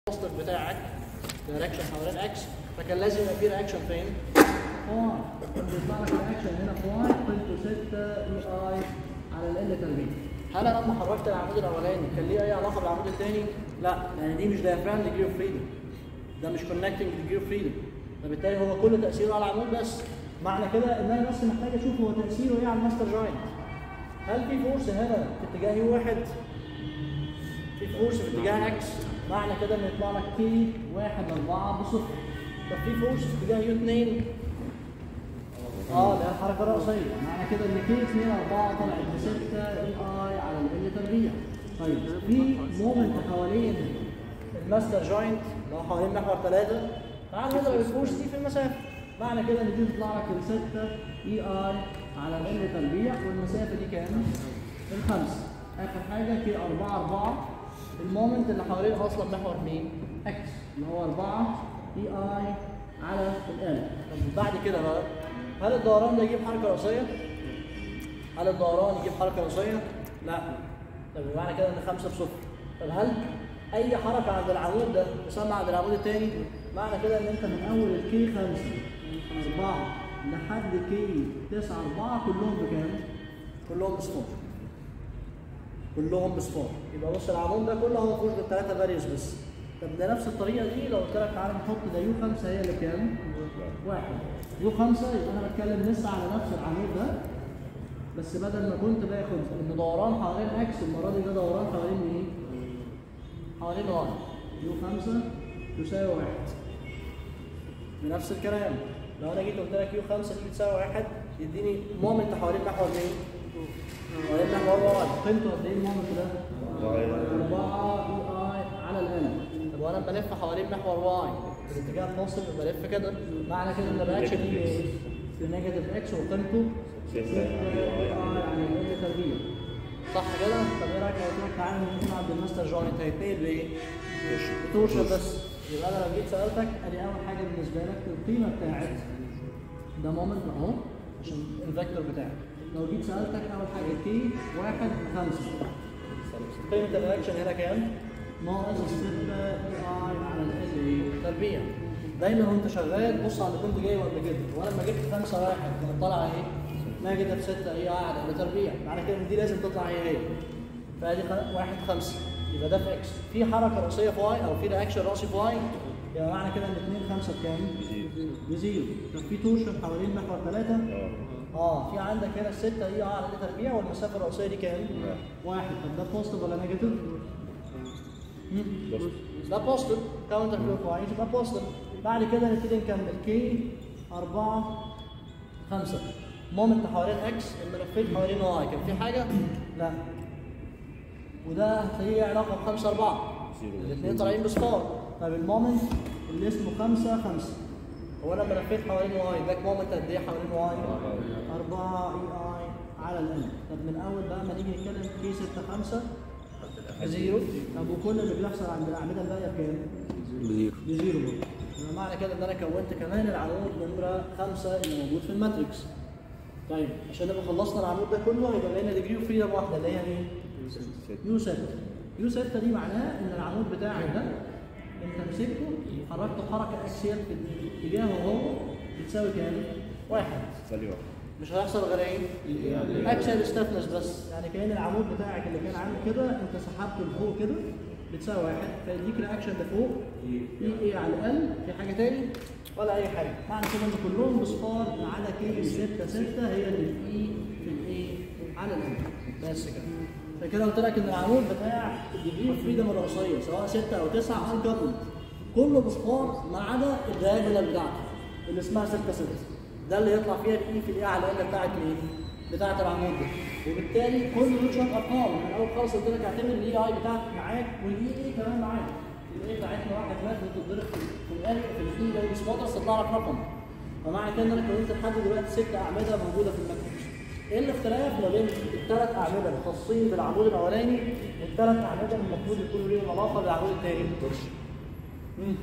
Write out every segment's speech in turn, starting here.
البوستر بتاعك دايركشن حوالين اكس فكان لازم يبقى في رياكشن فين؟ فاي بيطلع لك الاكشن هنا فاي قيمته 6 اي اي على ال تربيع هل انا لما حركت العمود الاولاني كان ليه اي علاقه بالعمود الثاني؟ لا لان دي مش دايفرام ديجري اوف فريدم ده مش كونكتنج ديجري اوف فريدم فبالتالي هو كل تاثيره على العمود بس معنى كده ان انا بس محتاج اشوف هو تاثيره ايه على الماستر جوينت هل في فورس هنا في اتجاه يو واحد في فورس في اتجاه اكس معنى كده ان يطلع لك كي واحد أربعة بصفر طب في فورس في اتجاه يو 2 اه ده الحركه الرئيسيه معنى كده ان كي 2 4 طلعت ب 6 اي اي على ال تربيع طيب في مومنت حوالين الماستر جوينت اللي هو حوالين محور 3 تعال نضرب الفورس دي في المسافه معنى كده ان دي تطلع لك ب 6 اي اي على ال تربيع والمسافه دي كام؟ الخمسه اخر حاجه كي 4 4 المومنت اللي حوالين اصلا محور مين؟ اكس اللي هو 4 اي اي على ال طب بعد كده بقى هل الدوران ده يجيب حركه راسيه؟ هل الدوران يجيب حركه راسيه؟ لا طب معنى كده ان 5 بصفر طب هل اي حركه عند العمود ده تسمى عند العمود الثاني؟ معنى كده ان انت من اول الكي 5 4 لحد كي 9 4 كلهم بكام؟ كلهم بصفر كلهم بصفار يبقى بص العمود ده كله هو فوق بالثلاثه فاريوس بس طب ده نفس الطريقه دي لو قلت لك تعالى نحط ده يو 5 هي اللي كام؟ واحد يو 5 يبقى انا بتكلم لسه على نفس العمود ده بس بدل ما كنت باخد ان دوران حوالين اكس المره دي ده دوران حوالين مين؟ حوالين واي يو 5 يساوي واحد بنفس الكلام لو انا جيت قلت لك يو 5 دي بتساوي واحد يديني مومنت حوالين محور مين؟ حوالين محور واي قيمته قد ايه المومنت ده؟ 4 اي اي على الان طب وانا بلف حوالين محور واي في الاتجاه الناصب بلف كده معنى كده ان الرياكشن دي ايه؟ في نيجاتيف اكس وقيمته 6 اي على ال تربيع صح كده؟ طب ايه رايك لو قلت لك تعالى نطلع عند الماستر جوينت هيتنقل بايه؟ بتورشن بس يبقى انا لو جيت سالتك ادي اول حاجه بالنسبه لك القيمه بتاعت ده مومنت اهو عشان الفيكتور بتاعك لو جيت سالتك اول حاجه كي 1 5 قيمه الرياكشن هنا كام؟ ناقص 6 اي اي على ال تربيع دايما وانت شغال بص على اللي كنت جايبه قبل كده وانا لما جبت 5 1 كانت طالعه ايه؟ نيجاتيف 6 اي اي على ال تربيع معنى كده ان دي لازم تطلع هي هي فادي 1 5 يبقى ده في اكس في حركه راسيه في واي او في رياكشن راسي في واي يبقى معنى كده ان 2 5 بكام؟ بزيرو طب في تورشن حوالين محور 3 اه في عندك هنا 6 اي على ال تربيع والمسافه الرئيسيه دي كام؟ واحد طب ده بوزيتيف ولا نيجاتيف؟ ده بوزيتيف كاونتر كلوك وايز يبقى بوزيتيف بعد كده نبتدي نكمل كي 4 5 مومنت حوالين اكس الملفين حوالين واي كان في حاجه؟ لا وده هتلاقيه علاقه ب 5 4 الاثنين طالعين بصفار طب المومنت اللي اسمه 5 5 هو انا لما لفيت حوالين واي باك مومنت قد ايه حوالين واي؟ 4 اي اي على الان طب من اول بقى ما نيجي نتكلم في 6 5 بزيرو طب وكل اللي بيحصل عند الاعمده الباقيه بكام؟ بزيرو بزيرو برضه يبقى معنى كده ان انا كونت كمان العمود نمره 5 اللي موجود في الماتريكس طيب عشان نبقى خلصنا العمود ده كله هيبقى لنا ديجري اوف فريدم واحده اللي هي مين؟ يو 6 يو 6 دي معناه ان العمود بتاعك ده انت مسكته حركته حركه اكسيال في اتجاهه هو بتساوي كام؟ واحد سالي واحد مش هيحصل غير ايه؟ اكسل ستافنس بس يعني كان العمود بتاعك اللي كان عامل كده انت سحبته لفوق كده بتساوي واحد فيديك رياكشن لفوق اي اي على الاقل في حاجه تاني ولا اي حاجه معنى كده ان كلهم بصفار ما عدا كي 6 6 هي اللي في اي في الاي على الاقل بس كده فكده قلت لك ان العمود بتاع الديجري اوف فريدم الرئيسيه سواء 6 او 9 انكابل كله بصفار ما عدا الدايجونال بتاعته اللي اسمها 6 6 ده اللي يطلع فيها الاي في الاي على الاقل بتاعت مين؟ بتاعت العمود ده وبالتالي كل دول شويه ارقام من اول خالص قلت لك اعتبر الاي اي بتاعتك معاك والاي اي كمان معاك الاي بتاعتنا واحد مات بتتضرب في الاخر في الاي لو سبوتر تطلع لك رقم فمعنى كده ان انا كونت لحد دلوقتي ست اعمده موجوده في الماتريكس ايه الاختلاف ما بين الثلاث اعمده الخاصين بالعمود الاولاني والثلاث اعمده اللي المفروض يكونوا ليهم علاقه بالعمود الثاني؟ مم.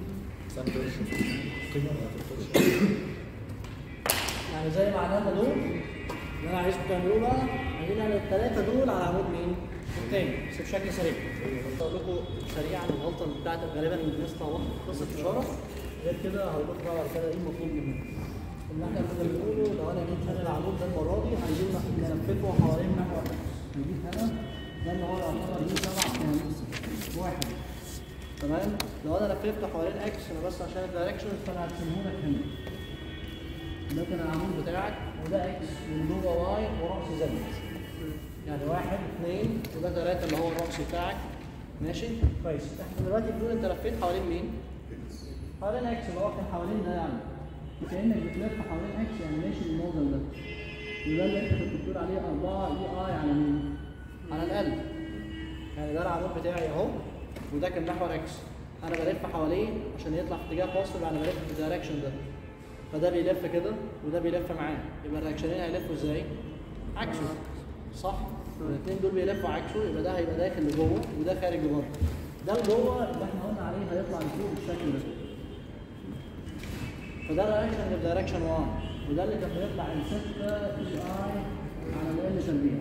يعني زي ما عملنا دول اللي انا عايزكم تعملوه بقى عايزين نعمل الثلاثه دول على عمود مين؟ والتاني بس بشكل سريع اقول لكم سريعا الغلطه بتاعت غالبا الناس طلعت قصه اشاره غير كده هقول لكم بقى بعد كده ايه المطلوب مننا اللي احنا كنا بنقوله لو انا جيت هنا العمود ده المره دي عايزين نلففه حوالين محور نجيب هنا ده اللي هو يعتبر ليه سبع كام واحد تمام لو انا لففت حوالين اكس انا بس عشان الدايركشنز فانا هرسمه لك هنا ده كان العمود بتاعك وده اكس من جوه واي ورأس زد يعني واحد اثنين وده ثلاثة اللي هو الرأس بتاعك ماشي كويس احنا دلوقتي بنقول انت لفيت حوالين مين؟ حوالين اكس اللي هو كان حوالين ده يعني كأنك بتلف حوالين اكس يعني ماشي الموضوع ده وده اللي انت كنت بتقول عليه 4 اي اي على مين؟ على القلب يعني ده العمود بتاعي اهو وده كان محور اكس انا بلف حواليه عشان يطلع في اتجاه بوزيتيف يعني بلف في الدايركشن ده فده بيلف كده وده بيلف معاه يبقى الرياكشنين هيلفوا ازاي؟ عكسه صح؟ الاثنين دول بيلفوا عكسه يبقى ده هيبقى داخل لجوه وده خارج لبره ده لجوه اللي احنا قلنا عليه هيطلع لفوق بالشكل ده فده الرياكشن اللي في دايركشن 1 وده اللي كان بيطلع ال 6 اي اي على ال تربيع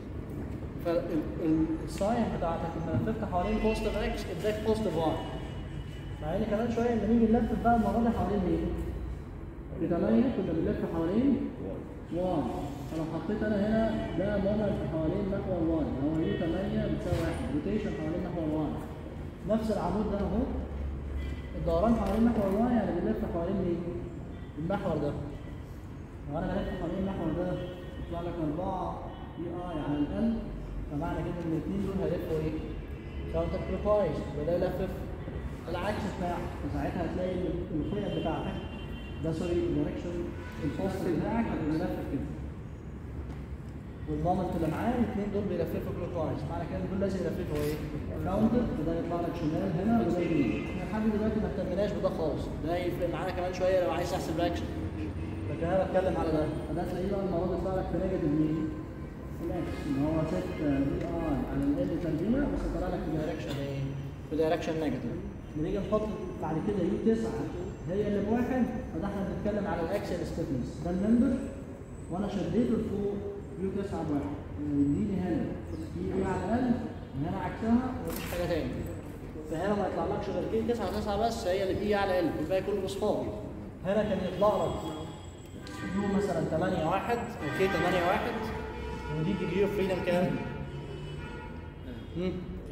فالساين بتاعتك لما لفت حوالين بوزيتيف اكس اداك بوزيتيف واي مع ان كمان شويه لما نيجي نلف بقى المره دي حوالين مين؟ في 8 كنا بنلف حوالين 1 فلو حطيت انا هنا ده مومنت حوالين محور 1 هو يو 8 بتساوي 1 روتيشن حوالين محور 1 نفس العمود ده اهو الدوران حوالين محور 1 يعني بنلف حوالين مين؟ المحور ده لو انا بلف حوالين المحور ده يطلع لك 4 اي اي على القلب فمعنى كده ان الاثنين دول هيلفوا ايه؟ كاونتر كلوكوايز وده يلفف العكس بتاعك فساعتها هتلاقي الخيط بتاعتك ده سوري الدايركشن البوست بتاعك هيبقى ملفف كده والمومنت اللي معاه الاثنين دول بيلففوا كلوك وايز معنى كده دول لازم يلففوا ايه؟ كاونتر وده يطلع لك شمال هنا وده يمين احنا لحد دلوقتي ما اهتمناش بده خالص ده هيفرق معانا كمان شويه لو عايز تحسب رياكشن لكن انا بتكلم على ده فده تلاقيه بقى المره دي يطلع لك في نيجاتيف مين؟ الاكس اللي هو 6 دي اي على ال ترجمه بس طلع لك في دايركشن ايه؟ في دايركشن نيجاتيف بنيجي نحط بعد كده يو 9 هي اللي بواحد فده احنا بنتكلم على الاكسل ستيفنس ده الممبر وانا شديته لفوق يو 9 بواحد يديني هنا يجي على الاقل هنا عكسها ومفيش حاجه تاني فهنا ما يطلعلكش غير كي 9 9 بس هي اللي بتيجي على ال الباقي كله بصفار هنا كان يطلع لك يو مثلا 8 1 او كي 8 1 ودي ديجري اوف فريدم كام؟ مم.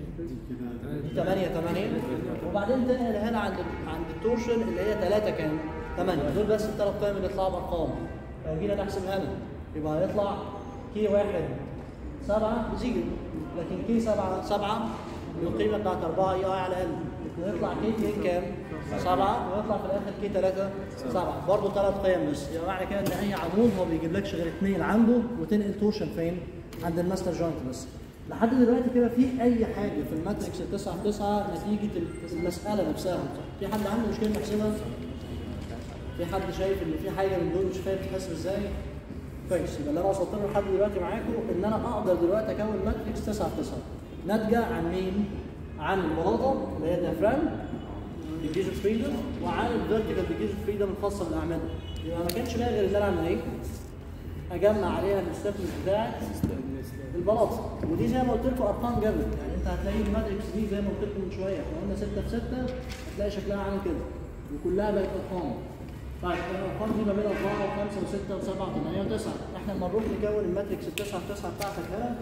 8 8 وبعدين تنقل هنا عند عند التورشن اللي هي 3 كام؟ 8 دول بس الثلاث قيم اللي يطلعوا بارقام لو جينا نحسب هنا يبقى هيطلع كي واحد 7 بزيرو لكن كي 7 7 القيمه بتاعت 4 اي اي على ال ويطلع كي 2 كام؟ 7 ويطلع في الاخر كي 3 7 برضه ثلاث قيم بس يبقى معنى كده ان اي عمود هو بيجيب لكش غير اثنين عنده وتنقل تورشن فين؟ عند الماستر جوينت بس لحد دلوقتي كده في اي حاجه في الماتريكس ال 9 9 نتيجه المساله نفسها في حد عنده مشكله نحسبها؟ في حد شايف ان في حاجه من دول مش فاهم تتحسب ازاي؟ كويس يبقى اللي انا وصلت له لحد دلوقتي معاكم ان انا اقدر دلوقتي اكون ماتريكس 9 9 ناتجه عن مين؟ عن البلاطه اللي هي الديافرام ديجيز اوف فريدم وعن الفيرتيكال ديجيز اوف فريدم الخاصه بالاعمده يبقى ما كانش بقى غير ان انا اعمل ايه؟ اجمع عليها الاستاتمنت بتاعت البلاطه ودي زي ما قلت لكم ارقام جامده يعني انت هتلاقي الماتريكس دي زي ما قلت لكم من شويه احنا قلنا 6 في 6 هتلاقي شكلها عامل كده وكلها بقت ارقام طيب الارقام دي ما بين 4 و5 و6 و7 و8 و9 احنا لما نروح نكون الماتريكس ال 9 في 9 بتاعتك هنا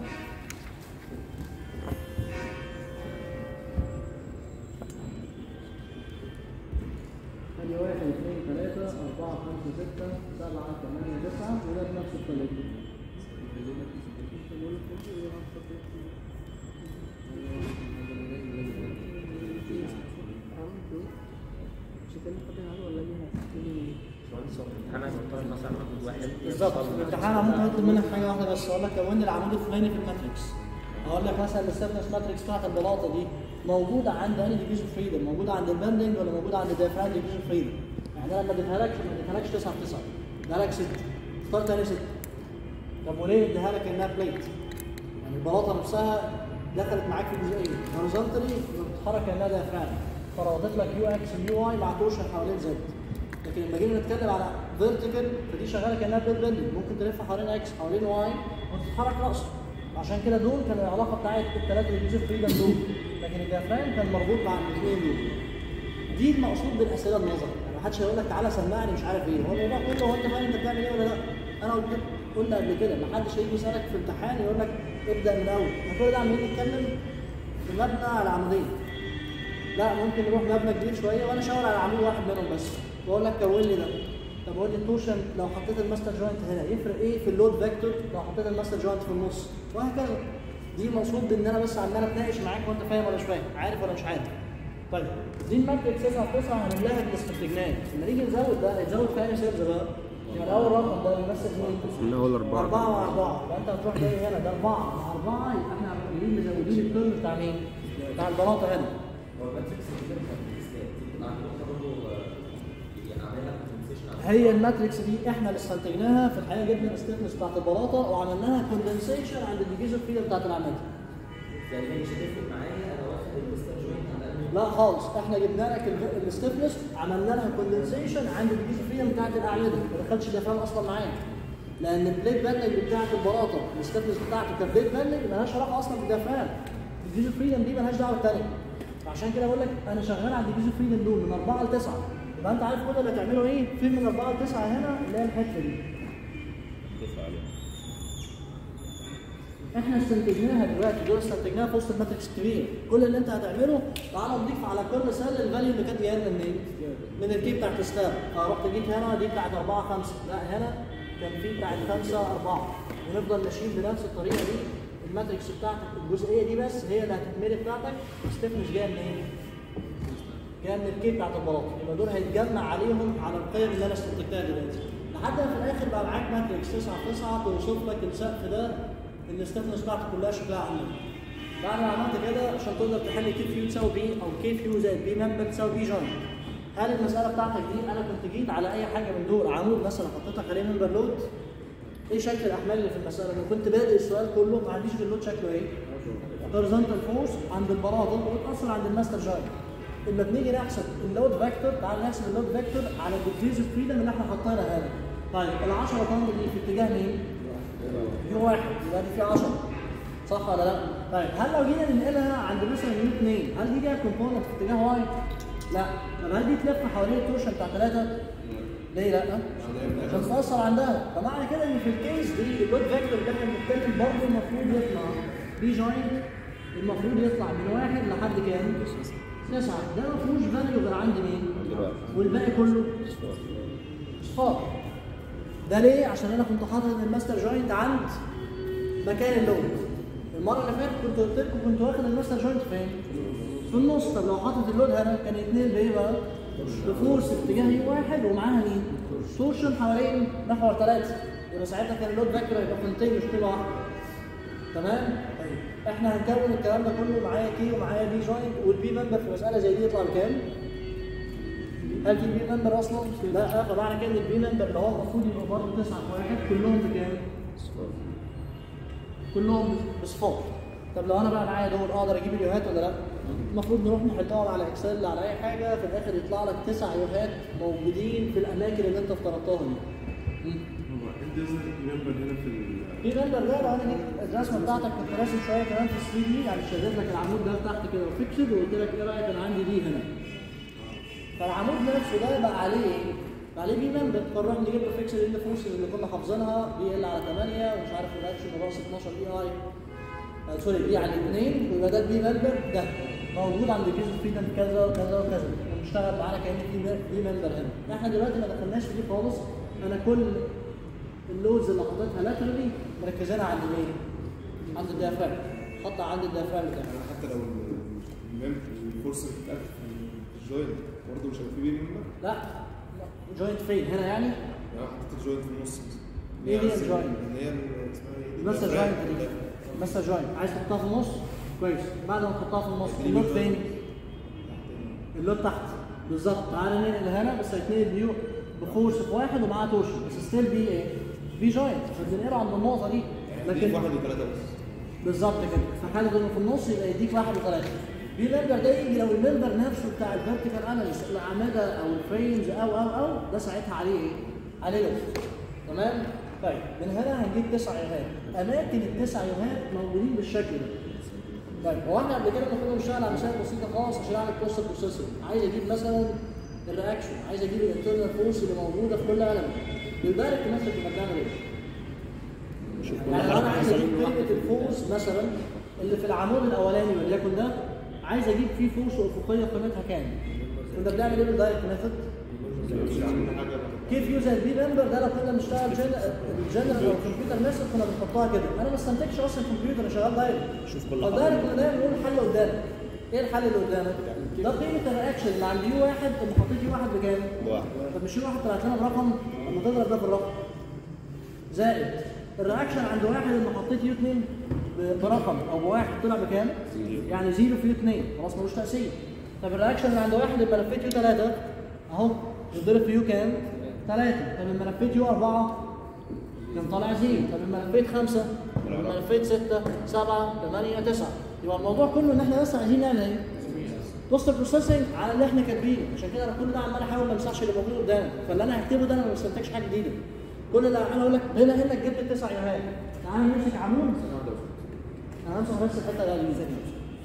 ادي 1 2 3 4 5 6 7 8 9 وده بنفس الطريقه انا مضطر مثلا اخد واحد بالظبط في الامتحان أنا ممكن اطلب منك حاجه واحده بس اقول لك كون لي العمود الفلاني في الماتريكس اقول لك مثلا الستنس ماتريكس بتاعت البلاطه دي موجوده عند انهي ديجريز اوف فريدم موجوده عند البندنج ولا موجوده عند الديافرام ديجريز اوف فريدم يعني انا لما اديتها لك ما اديتهالكش 9 في 9 اديها لك 6 اخترت تاني 6 طب وليه اديها لك انها بليت يعني البلاطه نفسها دخلت معاك في جزئيه هوريزونتالي بتتحرك كانها ديافرام فربطت لك يو اكس ويو واي مع تورشن حوالين زد لكن لما جينا نتكلم على فيرتيكال فدي شغاله كانها بليت بندنج ممكن تلف حوالين اكس حوالين واي وتتحرك راسه عشان كده دول كان العلاقه بتاعت الثلاثه ريديوسيف فريدم دول لكن الديافرام كان مربوط مع الاثنين دول دي المقصود بالاسئله النظر يعني محدش هيقول لك تعالى سمعني مش عارف ايه هو الموضوع كله هو انت فاهم انت بتعمل ايه ولا لا انا قلت قلنا قبل كده محدش هيجي يسالك في امتحان يقول لك ابدا من الاول احنا كل ده عمالين نتكلم في مبنى على عمودين لا ممكن نروح مبنى كبير شويه وانا اشاور على عمود واحد منهم بس واقول لك كون لي ده طب قول لي التوشن لو حطيت الماستر جوينت هنا يفرق ايه في اللود فيكتور لو حطيت الماستر جوينت في النص وهكذا دي مقصود بان انا بس عمال اتناقش معاك وانت فاهم ولا مش فاهم عارف ولا مش عارف طيب دي الماتريكس 9 في 9 هنملاها بالاستنتاجنات لما نيجي نزود ده هيتزود في انهي سيلز بقى؟ يعني اول رقم ده بيمثل مين؟ اللي هو الأربعة. أربعة مع أربعة فأنت هتروح جاي هنا ده أربعة مع أربعة يبقى إحنا عمالين مزودين الترم بتاع مين؟ بتاع البلاطة هنا هي الماتريكس دي احنا اللي استنتجناها في الحقيقه جبنا الستيفنس بتاعت البلاطه وعملناها كوندنسيشن عند الديفيجن فيلر بتاعت العماد يعني هي مش هتفرق معايا انا واخد المستر جوينت على قد لا خالص احنا جبنا لك الستيفنس عملنا لها كوندنسيشن عند الديفيجن فيلر بتاعت الاعمده ما دخلش دفان اصلا معانا لان البليت بانج بتاعت البلاطه الستيفنس بتاعته كبليت بانج مالهاش علاقه اصلا بالدفان الديفيجن فريدم دي مالهاش دعوه بالثانيه عشان كده بقول لك انا شغال على الديفيجن فريدم دول من 4 ل 9 يبقى انت عارف كل اللي هتعمله ايه في من 4 ل 9 هنا اللي هي الحته دي احنا استنتجناها دلوقتي دول استنتجناها في وسط الماتريكس الكبير كل اللي انت هتعمله تعالى نضيف على كل سله الفاليو اللي كانت جايه لنا منين؟ من الكي بتاعت السلاب فرحت جيت هنا دي بتاعت 4 5 لا هنا كان في بتاعت 5 4 ونفضل ماشيين بنفس الطريقه دي الماتريكس بتاعتك الجزئيه دي بس هي اللي هتتملي بتاعتك ستيفنس جايه منين؟ جايه من الكي بتاعت البلاطه يبقى دول هيتجمع عليهم على القيم اللي انا استنتجتها دلوقتي لحد ما في الاخر بقى معاك ماتريكس 9 في 9 توصف لك السقف ده ان الستيفنس بتاعته كلها شكلها عامل بعد ما عملت كده عشان تقدر تحل كي فيو تساوي بي او كي فيو زائد بي ممبر تساوي بي جوينت هل المساله بتاعتك دي انا كنت جيت على اي حاجه من دول عمود مثلا حطيتك عليه ممبر لود ايه شكل الاحمال اللي في المساله؟ انا كنت بادئ السؤال كله ما عنديش غير اللود شكله ايه؟ هوريزونتال فورس عند البلاطه وتاثر عند الماستر جوينت لما بنيجي نحسب اللود فيكتور تعال نحسب اللود فيكتور على الديفيوز فريدم اللي احنا حطيناها هنا طيب ال 10 طن دي في اتجاه مين؟ يو واحد يبقى دي فيها 10 صح ولا لا؟ طيب هل لو جينا ننقلها عند مثلا يو 2 هل دي جايه كومبوننت في اتجاه واي؟ لا طب هل دي تلف حوالين التورشن بتاع 3 ليه لا؟ عشان تأثر عندها فمعنى كده ان في الكيس دي اللود فيكتور اللي احنا بنتكلم برضه المفروض يطلع بي جوينت المفروض يطلع من واحد لحد كام؟ تسعة ده ما فيهوش فاليو غير عند مين؟ والباقي كله صفار ده ليه؟ عشان انا كنت حاطط الماستر جوينت عند مكان اللود المرة اللي فاتت كنت قلت لكم كنت واخد الماستر جوينت فين؟ في النص طب لو حاطط اللود هنا كان اتنين بايه بقى؟ بفورس في اتجاه يو واحد ومعاها مين؟ تورشن حوالين محور ثلاثة يبقى ساعتها كان اللود فاكتور هيبقى قيمتين مش قيمة واحدة تمام؟ طيب احنا هنكون الكلام ده كله معايا كي ومعايا بي جوينت والبي ممبر في مسألة زي دي يطلع بكام؟ هل في بي ممبر اصلا؟ لا فمعنى كده ان البي ممبر اللي هو المفروض يبقى برضه 9 في واحد كلهم بكام؟ كلهم بصفار طب لو انا بقى معايا دول اقدر اجيب اليوهات ولا لا؟ المفروض نروح نحطهم على اكسل على اي حاجه في الاخر يطلع لك تسع يوهات موجودين في الاماكن اللي انت افترضتها دي. مم. هو ايه الديزاين ممبر هنا في ال في ممبر ده لو انا جيت الرسمه بتاعتك كنت راسم شويه كمان في 3 دي يعني شديت لك العمود ده تحت كده وفيكسد وقلت لك ايه رايك انا عندي دي هنا. فالعمود نفسه ده بقى عليه ايه؟ بقى عليه بي ممبر فنروح نجيب له فيكسد اللي فورسز اللي كنا حافظينها بي ال على 8 ومش عارف الرياكشن ناقص 12 اي اي آه، سوري بي على 2 ويبقى ده البي ممبر ده موجود عند كيس فريدم كذا وكذا وكذا ومشتغل معانا كان في بي ممبر هنا احنا دلوقتي ما دخلناش في دي خالص انا كل اللودز اللي حطيتها لاترالي مركزينها عند مين؟ عند الديافرام حاطها عند الديافرام بتاعي يعني حتى لو ال- المم- الفرصه بتتقفل في الجوينت برضه مش هيبقى في بي ممبر لا جوينت فين هنا يعني؟ يعني أنا حطيت الجوينت في النص مثلا إيه هي عايز- الجوينت؟ اللي هي ال- اسمها ايه دي؟ مثلا الديافرام. جوينت دي مثلا جوينت عايز تحطها في النص كويس بعد ما تحطها في النص اللود فين؟ اللود تحت بالظبط تعالى ننقل هنا بس هيتنقل بيو بفورس في واحد ومعاه تورشن بس ستيل بي ايه؟ بي جوينت فبننقله عند النقطه دي يعني دي لكن واحد وثلاثه بس بالظبط كده في حاله انه في النص يبقى يديك واحد وثلاثه بي ممبر ده يجي لو الممبر نفسه بتاع الفيرتيكال اناليس الاعمده او الفريمز او او او ده ساعتها عليه ايه؟ عليه لود تمام؟ طيب من هنا هنجيب تسع يوهات اماكن التسع يوهات موجودين بالشكل ده طيب هو احنا قبل كده كنا بنشتغل على مثال بسيطه خالص عشان اعمل كوست بروسيسنج عايز اجيب مثلا الرياكشن عايز اجيب الانترنال فورس اللي موجوده في كل قلم بالدايركت ميثود كنا بنعمل ايه؟ يعني لو انا عايز اجيب قيمه الفورس مثلا اللي في العمود الاولاني وليكن ده عايز اجيب فيه فورس افقيه قيمتها كام؟ كنا بنعمل ايه بالدايركت ميثود؟ كيف يوز البي ممبر ده لو كنا بنشتغل الجنرال او الكمبيوتر ميثود كنا بنحطها كده انا ما استنتجش اصلا الكمبيوتر انا شغال دايركت شوف كل فالدايركت كنا دايما بنقول الحل قدامك ايه الحل اللي قدامك؟ ده قيمه الرياكشن اللي عند يو واحد اللي حطيت يو واحد بكام؟ واحد طب مش يو واحد طلعت لنا برقم لما تضرب ده في الرقم زائد الرياكشن عند واحد اللي حطيت يو 2 ب- برقم او بواحد طلع بكام؟ يعني زيرو في يو 2 خلاص ملوش تاثير طب الرياكشن اللي عند واحد لما لفيت يو 3 اهو يتضرب في يو كام؟ 3 طب لما لفيت يو 4 كان طالع زيرو طب لما لفيت 5 لما لفيت 6 7 8 9 يبقى الموضوع كله ان احنا بس عايزين نعمل ايه؟ بوست بروسيسنج على اللي احنا كاتبينه عشان كده انا كل ده عمال احاول ما امسحش اللي موجود قدامي فاللي انا هكتبه ده انا ما بستنتجش حاجه جديده كل اللي انا اقول لك هنا هنا جبت التسع يوهات تعالى نمسك عمود انا همسح بس الحته اللي زي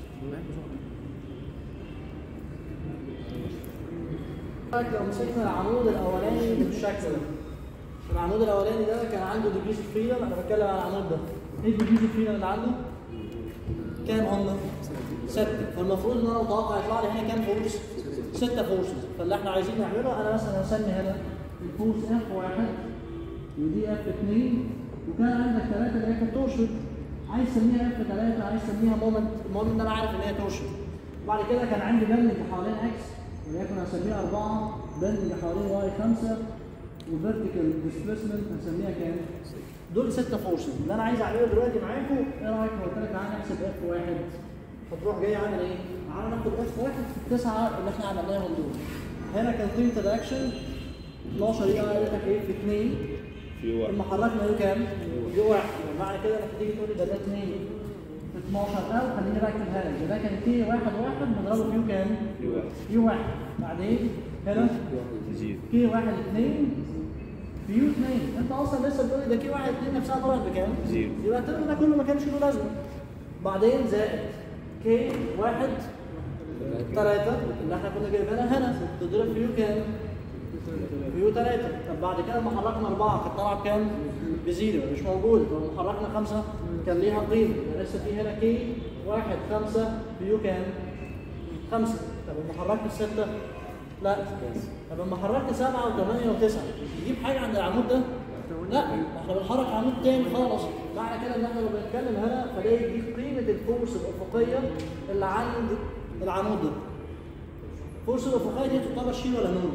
لو مسكنا العمود الاولاني بالشكل ده العمود الاولاني ده كان عنده ديجريز اوف فريدم انا بتكلم على العمود ده ايه الديجريز اوف فريدم اللي عنده؟ كام هم؟ ستة فالمفروض ان انا متوقع يطلع لي هنا كام فورس؟ ستة فورسز فاللي احنا عايزين نعمله انا مثلا هسمي هنا الفورس اف واحد ودي اف اثنين وكان عندك ثلاثة اللي هي كانت تورشن عايز تسميها اف ثلاثة عايز تسميها مومنت المهم ان انا عارف ان هي تورشن بعد كده كان عندي بندنج حوالين اكس وليكن هسميها أربعة بندنج حوالين واي خمسة وفيرتيكال ديسبيسمنت هسميها كام؟ دول ستة فورسز اللي انا عايز اعمله دلوقتي معاكم ايه رايك لو قلت لك تعالى نحسب اف واحد فتروح جاي عامل ايه؟ تعالى ناخد اف واحد في التسعه اللي احنا عملناهم دول. هنا كان قيمه الرياكشن 12 دي قالت لك ايه في 2 في واحد لما حركنا يو كام؟ يو واحد معنى كده انك تيجي تقول لي ده ده 2 في 12 او خليني بقى اكتبها لك ده كان تي واحد واحد بنضربه في يو كام؟ في واحد يو واحد بعدين هنا زيرو كي واحد اثنين في يو اثنين انت اصلا لسه بتقول لي ده كي واحد اثنين نفسها طلعت بكام؟ زيرو. يبقى الترم ده كله ما كانش له لازمه بعدين زائد كي واحد ثلاثة اللي احنا كنا جايبينها هنا تضرب في يو كام؟ في يو ثلاثة طب بعد كده لما حركنا أربعة كانت طالعة بكام؟ بزيرو مش موجود طب لما حركنا خمسة كان ليها قيمة يبقى لسه في هنا كي واحد خمسة في يو كام؟ خمسة طب لما حركت الستة لا طب لما حركت سبعة وثمانية وتسعة يجيب حاجة عند العمود ده؟ لا احنا بنحرك عمود تاني خالص معنى كده ان احنا لو بنتكلم هنا فده يجيب قيمة الفورس الأفقية اللي عند العمود ده الفورس الأفقية دي تعتبر شيل ولا نون؟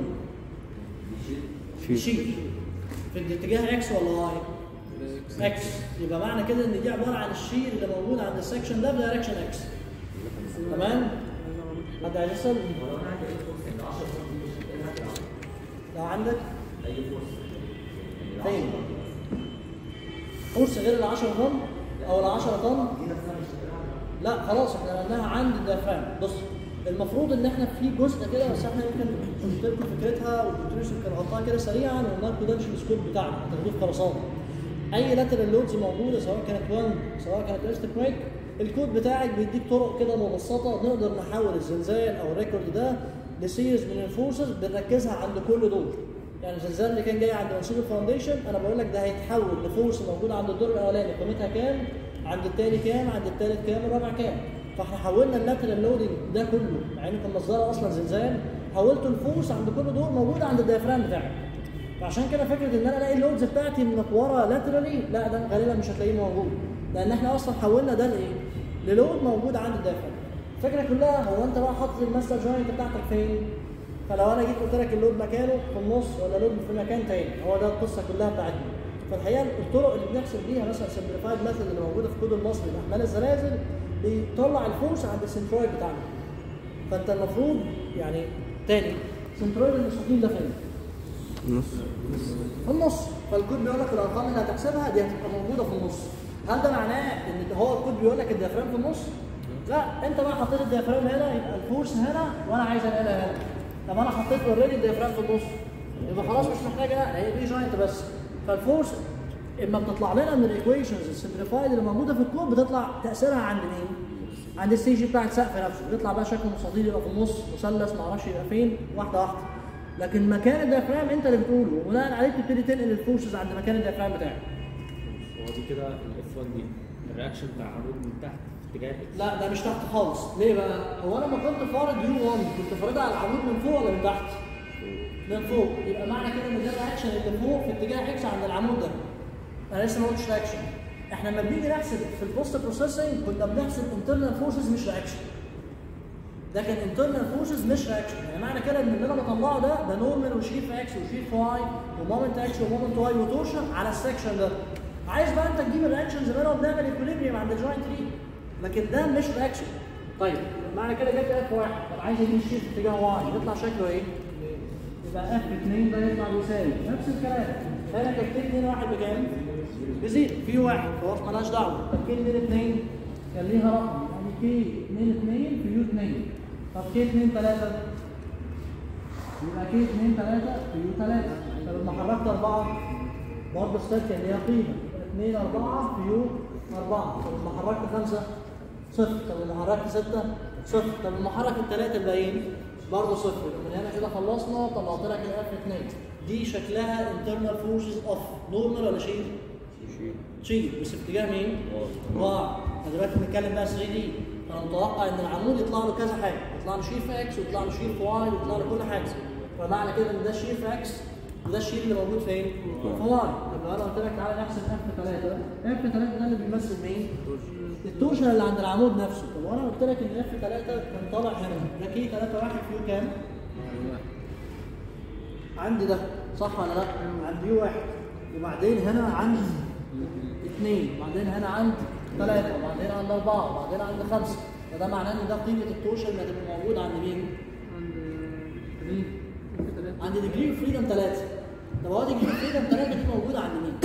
شيل في الاتجاه اكس ولا واي؟ اكس يبقى معنى كده ان دي عبارة عن الشيل اللي موجود عند السكشن ده بدايركشن اكس تمام؟ حد عايز يسأل؟ ولو انا عندي اي فورس عند 10 سم ايه اللي هتلعب؟ لو عندك اي فورس فين؟ فورس غير ال 10 طن او ال 10 طن دي نفسها مش هتلعب لا خلاص احنا قلناها عند الديافرام بص المفروض ان احنا في جزء كده بس احنا يمكن قلت لكم فكرتها والدكتور يوسف كان غطاها كده سريعا وقلنا لكم ده مش السكوب بتاعنا هتاخدوه في خرسانه اي لاترال لودز موجوده سواء كانت 1 سواء كانت ريست بريك الكود بتاعك بيديك طرق كده مبسطه نقدر نحول الزلزال او الريكورد ده لسيريز من الفورسز بنركزها عند كل دور يعني الزلزال اللي كان جاي عند منسوب الفاونديشن انا بقول لك ده هيتحول لفورس موجوده عند الدور الاولاني قيمتها كام عند الثاني كام عند الثالث كام الرابع كام فاحنا حولنا اللاترال لودنج ده كله مع انه كان مصدره اصلا زلزال حولته لفورس عند كل دور موجود عند الديافرام بتاعك فعشان كده فكره ان انا الاقي اللودز بتاعتي منقوره لاترالي لا ده غالبا مش هتلاقيه موجود لان احنا اصلا حولنا ده لايه؟ للود موجود عند الديافرام الفكره كلها هو انت بقى حاطط الماستر جوينت بتاعتك فين؟ فلو انا جيت قلت لك اللود مكانه في النص ولا لود في مكان تاني هو ده القصه كلها بتاعتنا فالحقيقه الطرق اللي بنحسب بيها مثلا سمبليفايد ميثود اللي موجوده في كود المصري لاحمال الزلازل بيطلع الفورس عند السنترويد بتاعنا فانت المفروض يعني تاني سنترويد المستقيم ده فين؟ نص في النص فالكود بيقول لك الارقام اللي هتحسبها دي هتبقى موجوده في النص هل ده معناه ان هو الكود بيقول لك الديافرام في النص لا انت بقى حطيت الديافرام هنا يبقى الفورس هنا وانا عايز انقلها هنا طب انا حطيت اوريدي الديافرام في النص يبقى خلاص مش محتاجه لا هي دي جوينت بس فالفورس اما بتطلع لنا من الايكويشنز السمبليفايد اللي موجوده في الكود بتطلع تاثيرها عند مين؟ عند الستيج بتاع السقف نفسه بيطلع بقى شكل مستطيل يبقى في النص مثلث ما اعرفش يبقى فين واحده واحده لكن مكان الديافرام انت اللي بتقوله وبناء عليه بتبتدي تنقل الفورسز عند مكان الديافرام بتاعك هو دي كده الاف 1 دي الرياكشن بتاع العمود من تحت في اتجاه اكس لا ده مش تحت خالص ليه بقى؟ هو انا لما كنت فارض يو 1 كنت فارضها على العمود من فوق ولا من تحت؟ من فوق يبقى معنى كده ان ده الرياكشن اللي فوق في اتجاه اكس عند العمود ده انا لسه ما قلتش رياكشن احنا لما بنيجي نحسب في البوست بروسيسنج كنا بنحسب انترنال فورسز مش رياكشن ده كان انترنال فورسز مش رياكشن يعني معنى كده ان اللي انا بطلعه ده ده نورمال وشير في اكس وشير في واي ومومنت اكس ومومنت واي وتورشن على السكشن ده عايز بقى انت تجيب الرياكشنز منها وبنعمل ايكوليبريم عند الجوينت دي لكن ده مش رياكشن طيب معنى كده جبت اف واحد طب عايز اجيب الشير في اتجاه واي يطلع شكله ايه؟ يبقى اف 2 ده يطلع بيساوي نفس الكلام هنا كان كي 2 واحد بكام؟ بزيرو في واحد خلاص مالهاش دعوه طب كي 2 2 كان ليها رقم يعني كي 2 2 في يو 2 طب كي 2 3 يبقى كي 2 3 في يو 3 طب لما حركت 4 برضه ستات كان ليها قيمه 2 4 في يو 4 طب لما حركت 5 صفر طب لما حركت 6 صفر طب لما حركت الثلاثه الباقيين برضه صفر يبقى من هنا كده خلصنا طلعت لك الاف 2 دي شكلها internal forces اوف نورمال ولا شيل؟ شيل بس في اتجاه مين؟ واي احنا دلوقتي بنتكلم بقى 3 دي فانا متوقع ان العمود يطلع له كذا حاجه يطلع له شير في اكس ويطلع له شير في واي ويطلع له كل حاجه فمعنى كده ان ده شير في اكس وده الشير اللي موجود فين؟ في واي طب لو انا قلت لك تعالى نحسب اف 3 اف 3 ده اللي بيمثل مين؟ التورشن اللي عند العمود نفسه طب وانا قلت لك ان اف 3 كان طالع هنا ده كي 3 1 فيو كام؟ عندي ده صح ولا لا؟ عندي يو واحد وبعدين هنا عندي اثنين وبعدين هنا عندي ثلاثة وبعدين عندي أربعة وبعدين عندي خمسة فده معناه إن ده قيمة التوشن اللي هتبقى موجودة عند مين؟ عند ديجري اوف فريدم ثلاثة طب هو ديجري اوف فريدم ثلاثة دي موجودة عند مين؟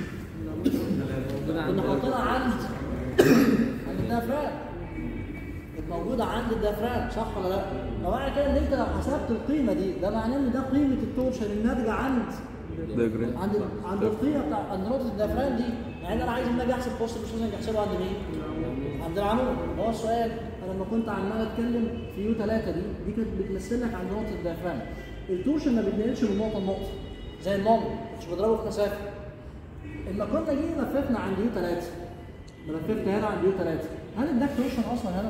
كنا حاطينها عند عند الدافرام كانت موجودة عند الدافرام صح ولا لا؟ فمعنى كده إن أنت لو حسبت القيمة دي ده معناه إن ده قيمة التورشن الناتجة عند ديجري عند عند القيمه بتاع عند نقطه الدفران دي يعني انا عايز لما اجي احسب بوست بروسيسنج احسبه عند مين؟ عند العمود هو السؤال انا لما كنت عمال اتكلم في يو 3 دي دي كانت بتمثل لك عند نقطه الدفران التورشن ما بيتنقلش من نقطه لنقطه زي المومنت مش بضربه في مسافه اما كنا جينا لففنا عند يو 3 لففت هنا عند يو 3 هل اداك تورشن اصلا هنا؟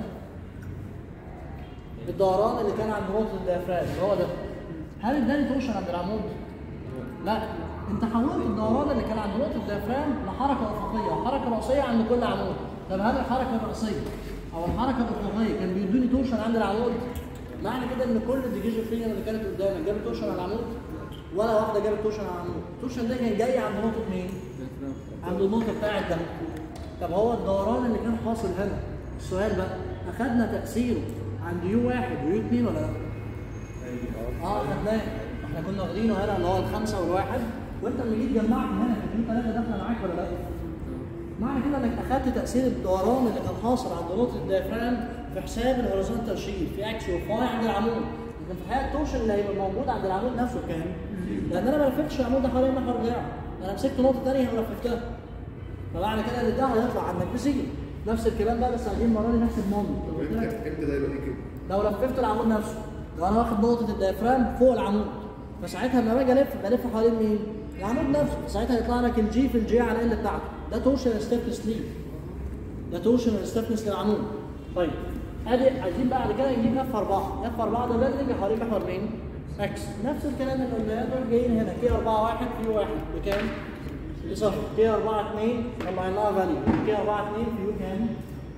الدوران اللي كان عند نقطه الديافرام هو ده هل اداني تورشن عند العمود؟ لا انت حولت الدوران اللي كان عند نقطه الديافرام لحركه افقيه وحركه راسيه عند كل عمود طب هل الحركه الراسيه او الحركه الافقيه كان بيدوني تورشن عند العمود معنى كده ان كل الديجيجن فريجن اللي كانت قدامك جابت تورشن على العمود ولا واحده جابت تورشن على العمود التورشن ده كان جاي عند نقطه مين عند النقطه بتاعت ده طب هو الدوران اللي كان حاصل هنا السؤال بقى اخدنا تاثيره عند يو واحد ويو اثنين ولا لا؟ اه اخدناه احنا كنا واخدينه هنا اللي هو الخمسه والواحد وانت لما جيت جمعت هنا كان في ثلاثه داخله معاك ولا لا؟ معنى كده انك اخدت تاثير الدوران اللي كان حاصل عند نقطه الديافرام في حساب الهوريزونتال شيل في اكس وفاي عند العمود لكن في الحقيقه التورشن اللي هيبقى موجود عند العمود نفسه كام؟ لان انا ما لفتش العمود ده حوالين محور دراعه انا مسكت نقطه ثانيه ولففتها فمعنى كده ان ده هيطلع عندك بزيرو نفس الكلام بقى بس عايزين المره دي نفس المومنت طب امتى امتى ده يبقى ايه كده؟ لو لففت العمود نفسه لو انا واخد نقطه الديافرام فوق العمود فساعتها لما باجي الف بلف حوالين مين؟ العمود نفسه فساعتها يطلع لك الجي في الجي على ال بتاعته ده تورشن ستيفنس ليه ده تورشن ستيفنس للعمود طيب ادي عايزين بعد كده نجيب اف 4 اف 4 ده بيجي حوالين محور مين؟ اكس نفس الكلام اللي قلناه دول جايين هنا كي 4 1 في 1 بكام؟ بصفر كي 4 2 طلعناها فاليو كي 4 2 في يو كام؟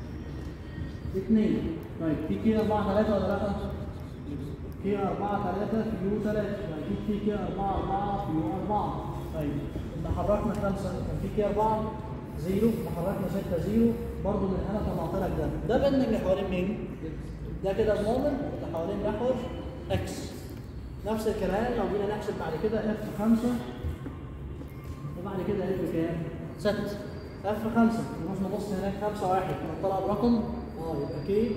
2 طيب في كي 4 3 ولا لا؟ كي 4 3 في يو 3 اكيد في كي 4 4 في يو 4 طيب لما حركنا 5 كان في كي 4 0 لما حركنا 6 0 برضه من هنا طلعت لك ده ده بينج حوالين مين؟ ده كده المومنت ده حوالين محور اكس نفس الكلام لو جينا نحسب بعد كده اف 5 وبعد كده اف كام؟ 6 اف 5 نروح نبص هناك 5 1 كنا طلع برقم اه يبقى كي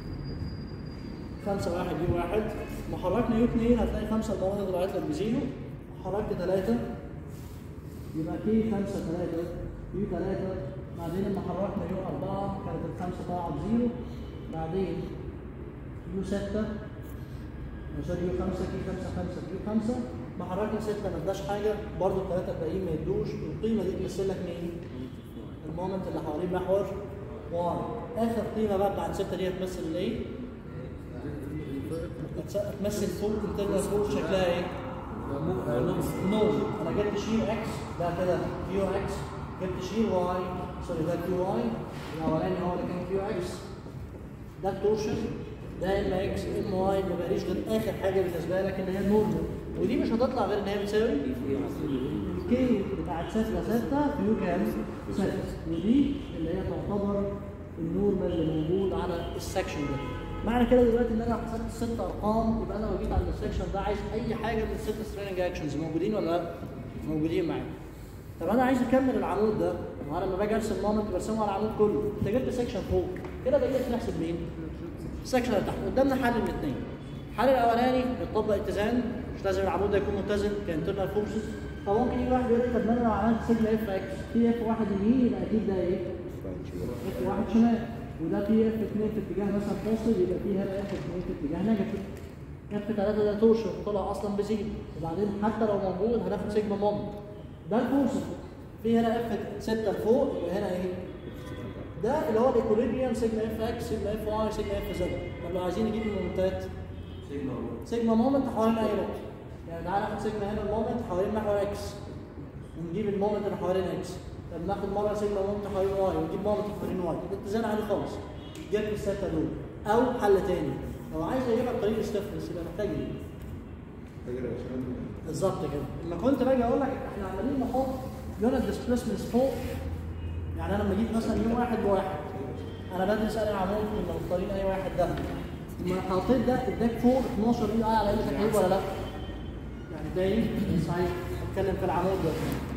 خمسة واحد يو واحد محركنا يو اثنين هتلاقي خمسة المواضع طلعت لك بزيرو حركت ثلاثة يبقى كي 5 3 يو 3 بعدين لما حركنا يو 4 كانت الخمسه طلعت بزيرو بعدين يو 6 سوري يو 5 كي 5 5 يو 5 ما حركنا 6 ما اداش حاجه برضه الثلاثه الباقيين ما يدوش القيمه دي تمثل لك مين؟ المومنت اللي حوالين محور واي اخر قيمه بقى بتاعت 6 دي هتمثل الايه؟ هتمثل فوق انترنال فوق شكلها ايه؟ نو انا جبت شيل اكس ده كده كيو اكس جبت شيل واي سوري ده كيو واي الاولاني هو اللي كان كيو اكس ده التورشن ده ام اكس ام واي ما بقاليش غير اخر حاجه بالنسبه لك اللي هي النورمال ودي مش هتطلع غير ان هي بتساوي الكي بتاعت 6 6 في يو كام 6 ودي اللي هي تعتبر النورمال اللي موجود على السكشن ده معنى كده دلوقتي ان انا حسبت الست ارقام يبقى انا لو جيت عند السكشن ده عايز اي حاجه من الست ستريننج اكشنز موجودين ولا لا؟ موجودين معايا. طب انا عايز اكمل العمود ده وانا لما باجي ارسم مومنت برسمه على العمود كله انت جبت سكشن فوق كده بقيت نحسب مين؟ السكشن اللي تحت قدامنا حل من الاثنين. الحل الاولاني بتطبق اتزان مش لازم العمود ده يكون متزن كانترنال فورسز فممكن يجي واحد يقول لي طب ما انا لو عملت سيجما اف اكس في اف واحد يمين يبقى اكيد ده ايه؟ اف واحد شمال وده في اف 2 في اتجاه مثلا فاصل يبقى في هنا اف 2 في اتجاه نيجاتيف اف 3 ده تورشن طلع اصلا بزيرو وبعدين حتى لو موجود هناخد سيجما مومنت ده الفورس في هنا اف 6 لفوق يبقى هنا ايه؟ ده اللي هو الايكوليبريم سيجما اف اكس سيجما اف واي سيجما اف زد طب لو عايزين نجيب المومنتات سيجما مومنت حوالين اي نقطه يعني تعالى ناخد سيجما هنا المومنت حوالين محور اكس ونجيب المومنت اللي حوالين اكس طب ناخد مره سيجما مومنت حوالين واي ونجيب مومنت حوالين واي الاتزان عادي خالص جبت السته دول او حل تاني لو عايز اجيبها بطريقه الاستفنس يبقى محتاج ايه؟ فاكر عشان بالظبط كده لما كنت باجي اقول لك احنا عمالين نحط يونت ديسبيسمنتس فوق يعني انا لما اجيب مثلا يوم واحد بواحد انا بدرس انا عمود كنا مختارين اي واحد ده لما حطيت ده اداك فوق 12 اي اي على انت تكعيب ولا لا؟ يعني ده ايه؟ بس عايز اتكلم في العمود ده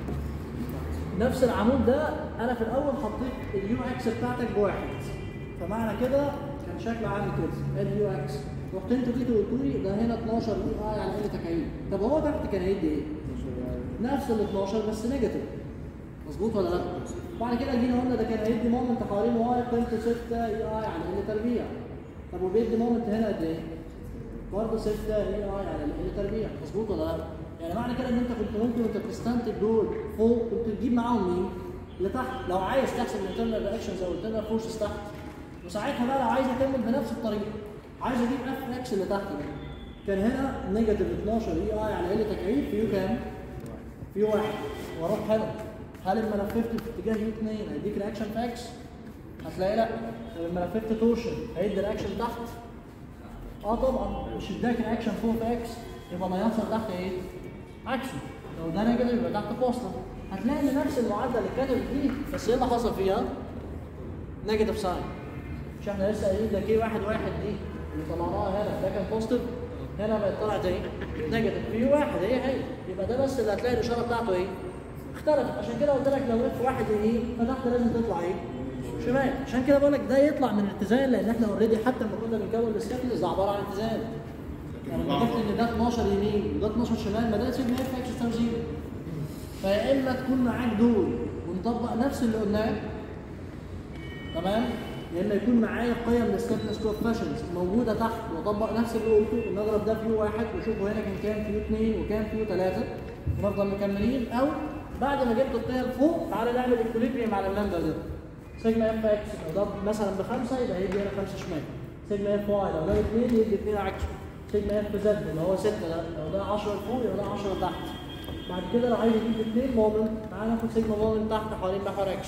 نفس العمود ده انا في الاول حطيت اليو اكس بتاعتك بواحد فمعنى كده كان شكله عامل كده اليو اكس رحت انت جيت وقلت لي ده هنا 12 اي اي على ان تكعيب طب هو تحت كان هيدي ايه؟ نفس ال 12 بس نيجاتيف مظبوط ولا لا؟ وبعد كده جينا قلنا ده كان هيدي مومنت حوالين واي قيمته 6 اي اي على ان تربيع طب وبيدي مومنت هنا قد ايه؟ برضه 6 اي اي على ان تربيع مظبوط ولا لا؟ يعني معنى كده ان انت كنت ممكن وانت بتستنتج دول فوق كنت تجيب معاهم مين؟ اللي تحت لو عايز تحسب الانترنال رياكشنز او الانترنال فورسز تحت وساعتها بقى لو عايز اكمل بنفس الطريقه عايز اجيب اف اكس اللي تحت ده كان هنا نيجاتيف 12 اي اي على ال تكعيب في يو كام؟ في يو واحد واروح هنا هل لما لففت في اتجاه يو 2 هيديك رياكشن في اكس؟ هتلاقي لا طب لما لففت تورشن هيدي رياكشن تحت؟ اه طبعا مش اداك رياكشن فوق في اكس يبقى ما يحصل تحت ايه؟ عكسه لو ده نيجاتيف يبقى تحت بوزيتيف هتلاقي ان نفس المعادله اللي كانت دي بس ايه اللي حصل فيها؟ نيجاتيف ساين مش احنا لسه قايلين ده كي واحد واحد دي اللي طلعناها هنا ده كان بوزيتيف هنا بقت طلعت ايه؟ نيجاتيف في واحد هي هي يبقى ده بس اللي هتلاقي الاشاره بتاعته ايه؟ اختلفت عشان كده قلت لك لو اف واحد ايه فتحت لازم تطلع ايه؟ شمال عشان كده بقول لك ده يطلع من الاتزان لان احنا اوريدي حتى لما كنا بنكون السيكلز ده عباره عن اتزان يعني لما جبت ان ده 12 يمين وده 12 شمال ما ده سيجما اف اكس تساوي زيرو فيا اما تكون معاك دول ونطبق نفس اللي قلناه تمام يا اما يكون معايا قيم الستيفنس كوفيشنز موجوده تحت واطبق نفس اللي قلته نضرب ده في يو واحد وشوفوا هنا كان كام في يو اثنين وكام في يو ثلاثه ونفضل مكملين او بعد ما جبت القيم فوق تعالى نعمل اكوليبريم على المنبع ده سيجما اف اكس لو ده مثلا بخمسه يبقى هيدي هنا خمسه شمال سيجما اف واي لو ده اثنين يدي اثنين عكسه سيجما اف زد اللي هو 6 ده لو ده 10 فوق يبقى ده 10 تحت بعد كده لو عايز اجيب اثنين مومنت تعالى ناخد سيجما مومنت تحت حوالين محور اكس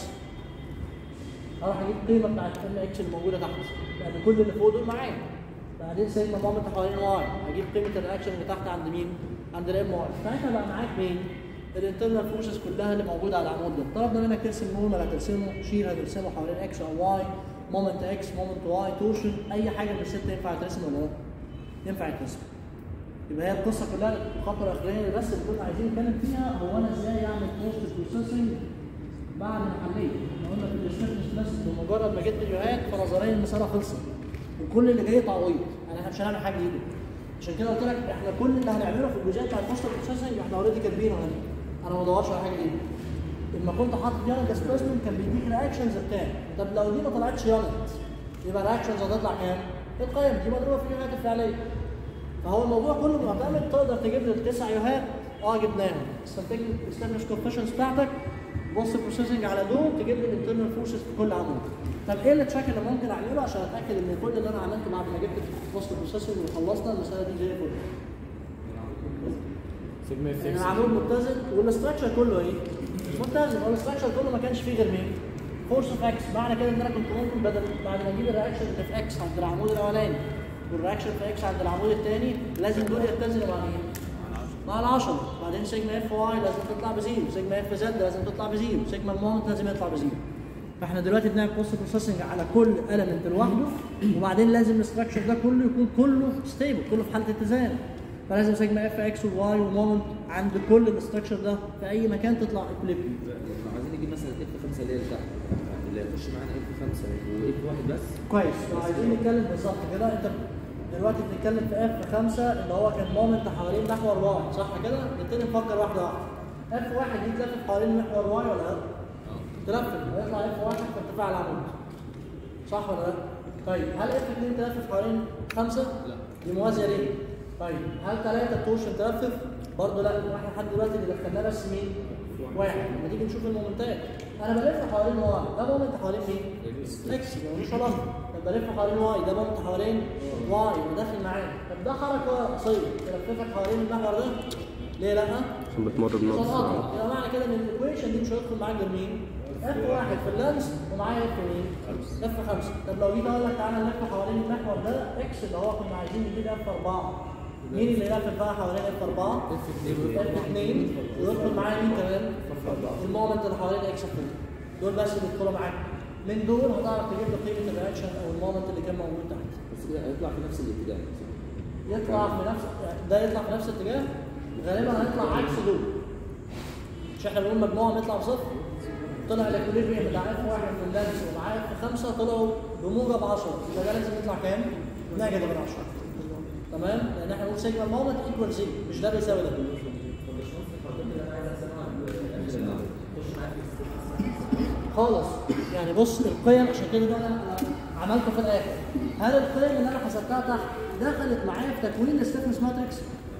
اروح اجيب القيمه بتاعت ام اكس الموجوده تحت لان كل اللي فوق دول معايا بعدين سيجما مومنت حوالين واي اجيب قيمه الرياكشن اللي تحت عند مين؟ عند الام واي ساعتها بقى معاك مين؟ الانترنال فورسز كلها اللي موجوده على العمود ده طلبنا منك ترسم نورمال هترسمه شير هترسمه حوالين اكس او واي مومنت اكس مومنت واي تورشن اي حاجه من السته ينفع ترسم ولا لا؟ ينفع يترسم يبقى هي القصه كلها الخطوه الاخرانيه بس اللي كنا عايزين نتكلم فيها هو انا ازاي اعمل بوست بروسيسنج بعد العمليه احنا قلنا في الاستاتيك بس بمجرد ما جبت فيديوهات فنظريا المساله خلصت وكل اللي جاي تعويض يعني احنا مش هنعمل حاجه جديده عشان كده قلت لك احنا كل اللي هنعمله في الجزئيه بتاع البوست بروسيسنج احنا اوريدي كاتبينه هنا انا ما بدورش على حاجه جديده لما كنت حاطط يونت ديسبيسمنت كان بيديك رياكشنز بتاعي طب لو دي ما طلعتش يونت يبقى الرياكشنز هتطلع كام؟ القيم دي مضروبه في اليونت الفعليه فهو الموضوع كله معتمد تقدر تجيب لي التسع يوهات اه جبناهم استنتج استنتج كوفيشنز بتاعتك بص بروسيسنج على دول تجيب لي الانترنال فورسز في كل عمود طب ايه التشيك اللي ممكن اعمله عشان اتاكد ان كل اللي انا عملته بعد ما جبت بوست بروسيسنج وخلصنا المساله دي زي الفل سيجما اف يعني اكس العمود متزن والاستراكشر كله ايه؟ متزن هو الاستراكشر كله ما كانش فيه غير مين؟ فورس اوف اكس معنى كده ان انا كنت ممكن بدل بعد ما اجيب الرياكشن اللي في اكس عند العمود الاولاني والرياكشن في اكس عند العمود الثاني لازم دول يتزنوا مع مين؟ مع ال 10 بعدين سيجما اف واي لازم تطلع بزيرو سيجما اف زد لازم تطلع بزيرو سيجما المومنت لازم يطلع بزيرو فاحنا دلوقتي بنعمل بوست بروسيسنج على كل اليمنت لوحده وبعدين لازم الاستراكشر ده كله يكون كله ستيبل كله في حاله اتزان فلازم سيجما اف اكس وواي ومومنت عند كل الاستراكشر ده في اي مكان تطلع اكوليبريم لو عايزين نجيب مثلا اف 5 اللي هي اللي تحت اللي هيخش معانا اف 5 واف واحد بس كويس لو عايزين نتكلم بالظبط كده انت دلوقتي بنتكلم في اف 5 اللي هو كان مومنت حوالين محور واي صح كده؟ نبتدي نفكر واحده واحده اف واحد دي تلفف حوالين محور واي ولا لا؟ تلفف ويطلع اف واحد في ارتفاع العمود صح ولا لا؟ طيب هل اف 2 تلفف حوالين 5؟ لا. دي موازيه ليه؟ طيب هل 3 تورشن تلفف؟ برضه لا واحنا لحد دلوقتي اللي دخلناه بس مين؟ واحد لما تيجي نشوف المومنتات انا بلف حوالين واي ده مومنت حوالين مين؟ اكس يبقى ملوش علاقه طب بلف حوالين واي ده مومنت حوالين واي يبقى داخل معايا طب ده حركه قصيره تلففك حوالين المحور ده ليه لا؟ عشان بتمر عشان بنقص اقرا يبقى معنى كده ان الايكويشن دي مش هيدخل معاك غير مين؟ اف واحد في اللانس ومعايا اف مين؟ اف خمسه طب لو جيت اقول لك تعالى نلف حوالين المحور ده اكس اللي هو كنا عايزين نجيب اف اربعه مين اللي يلف بقى حوالين اف اربعه؟ اف 2 اف 2 ويدخل معايا مين كمان؟ المومنت اللي حوالين اكس اف دول بس اللي يدخلوا معاك من دول هتعرف تجيب لي قيمه الرياكشن او المومنت اللي كان موجود تحت بس كده هيطلع في نفس الاتجاه يطلع في نفس ده يطلع في نفس الاتجاه غالبا هيطلع عكس دول مش احنا بنقول مجموعه بيطلع بصفر طلع الاكوليبريم بتاع اف واحد في اللانس ومعاه اف خمسه طلعوا بموجب 10 يبقى ده لازم يطلع كام؟ نيجاتيف 10 تمام؟ لان احنا بنقول سيجما مومنت ايكوال زيرو مش ده بيساوي ده خالص يعني بص القيم عشان كده ده انا عملته في الاخر هل القيم اللي انا حسبتها تحت دخلت معايا في تكوين الستيفنس ماتريكس؟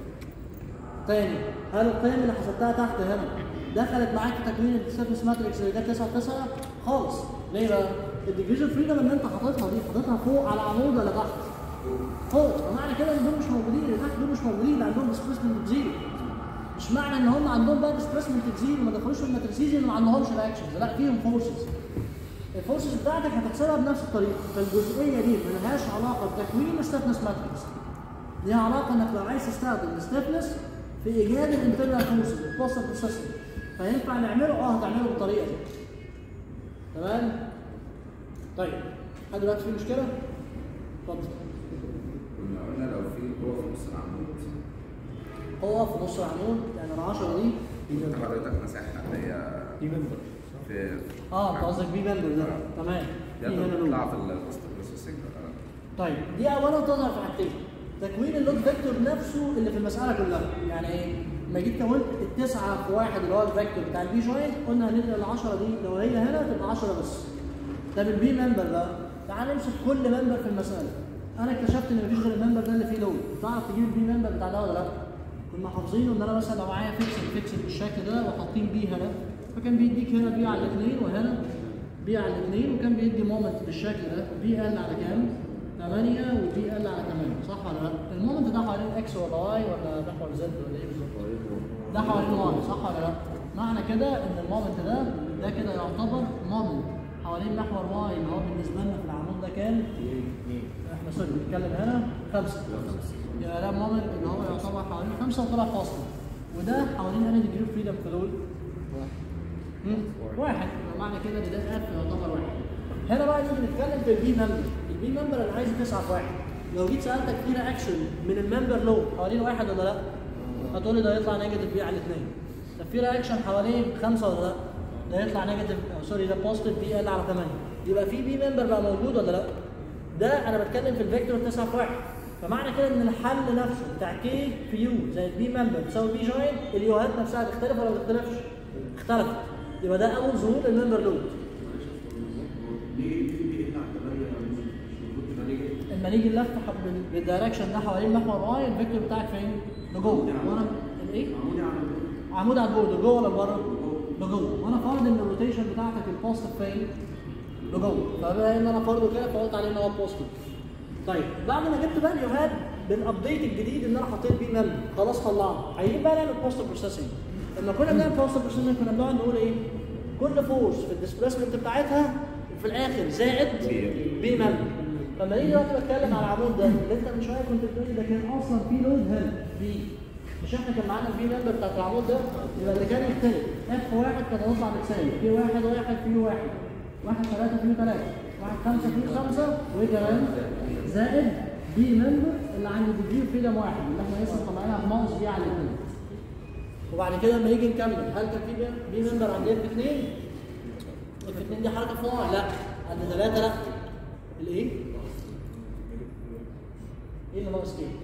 تاني هل القيم اللي حسبتها تحت هنا دخلت معاك في تكوين الستيفنس ماتريكس اللي جت 9 9 خالص ليه بقى؟ الديفيجن فريدم اللي انت حاططها دي حاططها فوق على عمود ولا تحت؟ فوق فمعنى كده ان دول مش موجودين اللي تحت دول مش موجودين ده عندهم ديسبيسمنت زيرو مش معنى ان هم عندهم بقى ديسبيسمنت زيرو وما دخلوش في الماتريسيز ان ما عندهمش رياكشنز لا فيهم فورسز الفورسز بتاعتك هتحسبها بنفس الطريقه فالجزئيه دي ملهاش علاقه بتكوين الستيفنس ماتريكس ليها علاقه انك لو عايز تستخدم الستيفنس في ايجاد الانترنال فورسز البوست بروسيسنج فينفع نعمله اه هتعمله بالطريقه دي تمام طيب لحد دلوقتي في مشكله؟ اتفضل كنا قلنا لو في قوة في نص العمود هو في نص العمود يعني ال 10 دي انت حضرتك مساحة اللي هي دي ممبر في اه انت قصدك بي بندر ده تمام في دي هنا لود بتطلع في البوست بروسيسنج ولا لا؟ طيب دي اولا تظهر في حاجتين تكوين اللود فيكتور نفسه اللي في المساله كلها يعني ايه؟ لما جيت كونت التسعه في واحد اللي هو الفيكتور بتاع البي جوينت قلنا هننقل ال 10 دي لو هي هنا تبقى 10 بس طب البي ممبر بقى تعال نمسك كل ممبر في المساله انا اكتشفت ان مفيش غير الممبر ده اللي فيه لود تعرف تجيب البي ممبر بتاع ده ولا لا؟ كنا حافظينه ان انا مثلا لو معايا فيكسل فيكسل بالشكل ده وحاطين بي هنا فكان بيديك هنا بي على الاثنين وهنا بي على الاثنين وكان بيدي مومنت بالشكل ده بي ال على كام؟ 8 وبي ال على 8 صح ولا لا؟ المومنت ده حوالين اكس ولا واي ولا محور زد ولا ايه بالظبط؟ ده حوالين واي صح ولا لا؟ معنى كده ان المومنت ده ده كده يعتبر مومنت حوالين محور واي اللي هو بالنسبه لنا في العمود ده كام؟ احنا سوري بنتكلم هنا خمسه يبقى ده مومنت اللي هو يعتبر حوالين خمسه وطلع فاصل وده حوالين انهي ديجري فريدم في دول؟ مم. واحد يبقى معنى كده ان ده اف يعتبر واحد هنا بقى نيجي نتكلم في البي ممبر البي ممبر انا عايز تسعه في واحد لو جيت سالتك في رياكشن من الممبر لو حوالين واحد ولا لا؟ هتقول لي ده يطلع نيجاتيف بي على الاثنين طب في رياكشن حوالين خمسه ولا لا؟ ده يطلع نيجاتيف أو سوري ده بوزيتيف بي ال على 8 يبقى في بي ممبر بقى موجود ولا لا؟ ده انا بتكلم في الفيكتور 9 في 1 فمعنى كده ان الحل نفسه بتاع كي في يو زائد بي ممبر تساوي بي جوين اليوهات نفسها تختلف ولا ما تختلفش؟ اختلفت يبقى ده اول ظهور للممبر لود لما نيجي نلف حب- بالدايركشن ده حوالين محور واي الفيكتور بتاعك فين؟ لجوه وانا الايه؟ عمود على البورد لجوه ولا لبره؟ لجوه وانا فارض ان الروتيشن بتاعتك البوزيتيف فين؟ لجوه فبما ان انا فارضه كده فقلت عليه ان هو بوزيتيف طيب بعد ما جبت بقى اليوهات بالابديت الجديد ان انا حطيت بيه مم خلاص طلعه عايزين بقى نعمل بوست بروسيسنج لما كنا بنعمل بوست بروسيسنج كنا بنقعد نقول ايه كل فورس في الديسبيسمنت بتاعتها وفي الاخر زائد بي مم لما نيجي دلوقتي بتكلم على العمود ده اللي انت من شويه كنت بتقول لي ده كان اصلا في لود هنا بي مش احنا كان معانا البي ممبر بتاعت العمود ده يبقى اللي كان يختلف اف واحد كان هيطلع بتساوي في واحد واحد في واحد واحد ثلاثة في ثلاثة واحد خمسة في خمسة وكمان زائد بي ممبر اللي عند الديجري فريدم واحد اللي احنا لسه طالعينها في ماوس دي على الاثنين وبعد كده لما نيجي نكمل هل كان في بي- بي ممبر عند اف اثنين؟ اف اثنين دي حركة فوق لا عند ثلاثة لا الايه؟ ايه اللي ناقص كده؟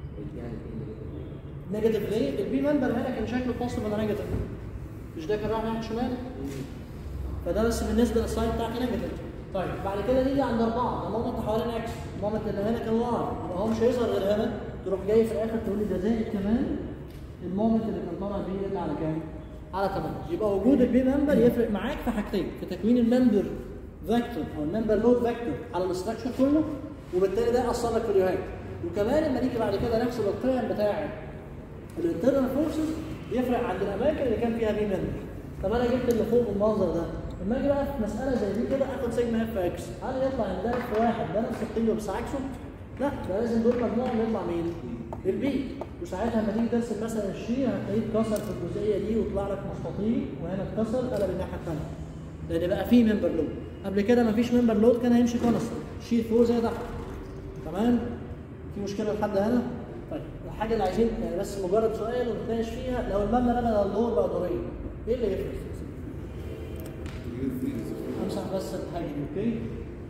نيجاتيف ليه؟ البي ممبر هنا كان شكله بوزيتيف ولا نيجاتيف؟ مش ده كان رايح ناحية شمال؟ فده بس بالنسبه للسايد بتاعتي نيجاتيف طيب بعد كده نيجي عند اربعه ده مومنت حوالين اكس مومنت اللي هنا كان واي يبقى هو مش هيظهر غير هنا تروح جاي في الاخر تقول لي ده زائد كمان المومنت اللي كان طالع بيه يقل على كام؟ على 8 يبقى وجود البي ممبر يفرق معاك في حاجتين في تكوين الممبر فيكتور او الممبر لود فيكتور على الاستراكشر كله وبالتالي ده ياثر لك في اليوهات وكمان لما نيجي بعد كده نحسب القيم بتاعه الانترنال فورسز يفرق عند الاماكن اللي كان فيها بي ممبر طب انا جبت اللي فوق المنظر ده لما اجي بقى في مساله زي دي كده اخد سيجما اف اكس هل يطلع ان ده اف واحد ده نفس القيمه بس عكسه؟ لا ده لازم دول مجموعهم يطلع مين؟ البي وساعتها لما تيجي ترسم مثلا الشير هتلاقيه اتكسر في الجزئيه دي ويطلع لك مستطيل وهنا اتكسر قلب الناحيه الثانيه لان بقى فيه ممبر لود قبل كده مفيش ممبر لود كان هيمشي كونستنت شير فوق زي تحت تمام؟ في مشكله لحد هنا؟ طيب الحاجه اللي عايزين يعني بس مجرد سؤال ونتناقش فيها لو المبنى بدل الدور بقى دورين ايه اللي يفرق؟ امسح بس الحاجه دي اوكي